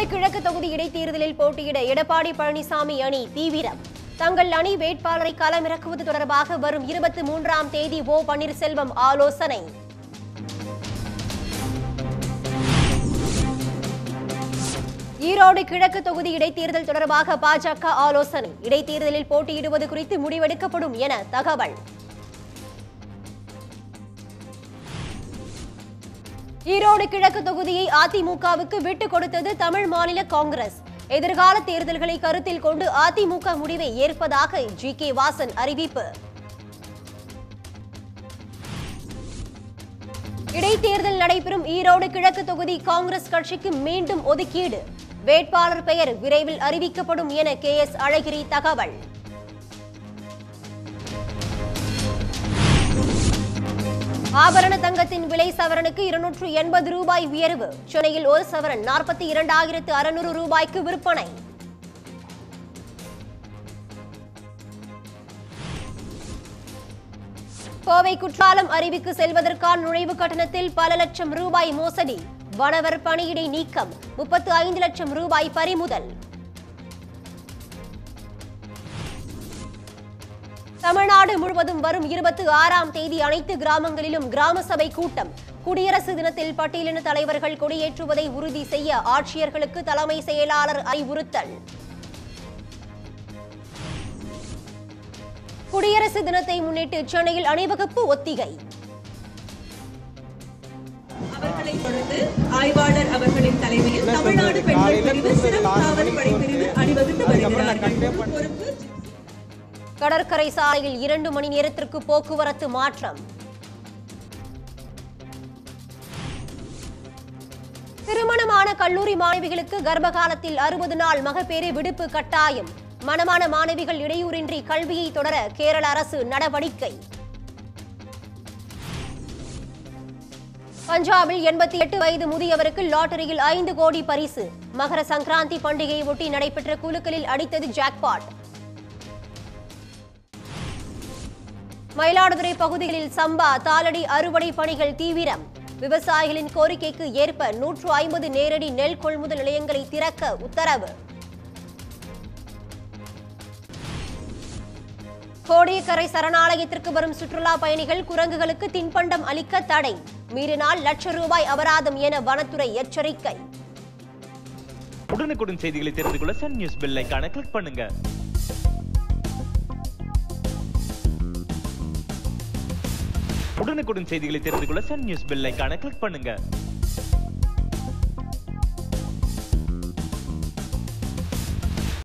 கிழக்கு தொகுதி இடைத்தேர்தலில் போட்டியிட எடப்பாடி பழனிசாமி அணி தீவிரம் தங்கள் அணி வேட்பாளரை களமிறக்குவது தொடர்பாக வரும் இருபத்தி மூன்றாம் தேதி ஓ பன்னீர்செல்வம் ஆலோசனை ஈரோடு கிழக்கு தொகுதி இடைத்தேர்தல் தொடர்பாக பாஜக ஆலோசனை இடைத்தேர்தலில் போட்டியிடுவது குறித்து முடிவெடுக்கப்படும் என தகவல் ஈரோடு கிழக்கு தொகுதியை அதிமுகவுக்கு விட்டுக் கொடுத்தது தமிழ் மாநில காங்கிரஸ் எதிர்கால தேர்தல்களை கருத்தில் கொண்டு அதிமுக முடிவை ஏற்பதாக ஜி கே வாசன் அறிவிப்பு இடைத்தேர்தல் நடைபெறும் ஈரோடு கிழக்கு தொகுதி காங்கிரஸ் கட்சிக்கு மீண்டும் ஒதுக்கீடு வேட்பாளர் பெயர் விரைவில் அறிவிக்கப்படும் என கே எஸ் அழகிரி தகவல் ஆபரண தங்கத்தின் விலை சவரனுக்கு இருநூற்று எண்பது ரூபாய் உயர்வு சென்னையில் ஒரு சவரன் நாற்பத்தி இரண்டாயிரத்து அறுநூறு ரூபாய்க்கு விற்பனை கோவை குற்றாலம் அருவிக்கு செல்வதற்கான நுழைவு கட்டணத்தில் பல லட்சம் ரூபாய் மோசடி வனவர் பணியிடை நீக்கம் முப்பத்து ஐந்து லட்சம் ரூபாய் பறிமுதல் தமிழ்நாடு முழுவதும் வரும் இருபத்தி ஆறாம் தேதி அனைத்து கிராமங்களிலும் கிராம சபை கூட்டம் குடியரசு தினத்தில் பட்டியலின தலைவர்கள் கொடியேற்றுவதை உறுதி செய்ய ஆட்சியர்களுக்கு தலைமை செயலாளர் அறிவுறுத்தல் குடியரசு தினத்தை முன்னிட்டு சென்னையில் அணிவகுப்பு ஒத்திகை அவர்களை தொடர்ந்து ஆய்வாளர் அவர்களின் தலைமையில் தமிழ்நாடு பெண்கள் பிரிவு சிறப்பு காவல் படை பிரிவு அணிவகுத்து வருகிறார்கள் பொறுப்பு கடற்கரை சாலையில் இரண்டு மணி நேரத்திற்கு போக்குவரத்து மாற்றம் திருமணமான கல்லூரி மாணவிகளுக்கு கர்ப்ப காலத்தில் அறுபது நாள் மகப்பேறு விடுப்பு கட்டாயம் மணமான மாணவிகள் இடையூறின்றி கல்வியை தொடர கேரள அரசு நடவடிக்கை பஞ்சாபில் எண்பத்தி எட்டு வயது முதியவருக்கு லாட்டரியில் ஐந்து கோடி பரிசு மகர சங்கராந்தி பண்டிகையை ஒட்டி நடைபெற்ற குலுக்கலில் அடித்தது ஜாக்பாட் மயிலாடுதுறை பகுதிகளில் சம்பா தாளடி அறுவடை பணிகள் தீவிரம் விவசாயிகளின் கோரிக்கைக்கு ஏற்ப நூற்று ஐம்பது நேரடி நெல் கொள்முதல் நிலையங்களை திறக்க உத்தரவு கோடியக்கரை சரணாலயத்திற்கு வரும் சுற்றுலா பயணிகள் குரங்குகளுக்கு தின்பண்டம் அளிக்க தடை மீறினால் லட்ச ரூபாய் அபராதம் என வனத்துறை எச்சரிக்கை உடனுக்குடன் செய்திகளை தெரிந்து கொள்ள சன் நியூஸ் பெல் ஐகானை கிளிக் பண்ணுங்க உடனுக்குடன் செய்திகளை தெரிந்து கொள்ள சன் நியூஸ் பெல் ஐகானை கிளிக் பண்ணுங்க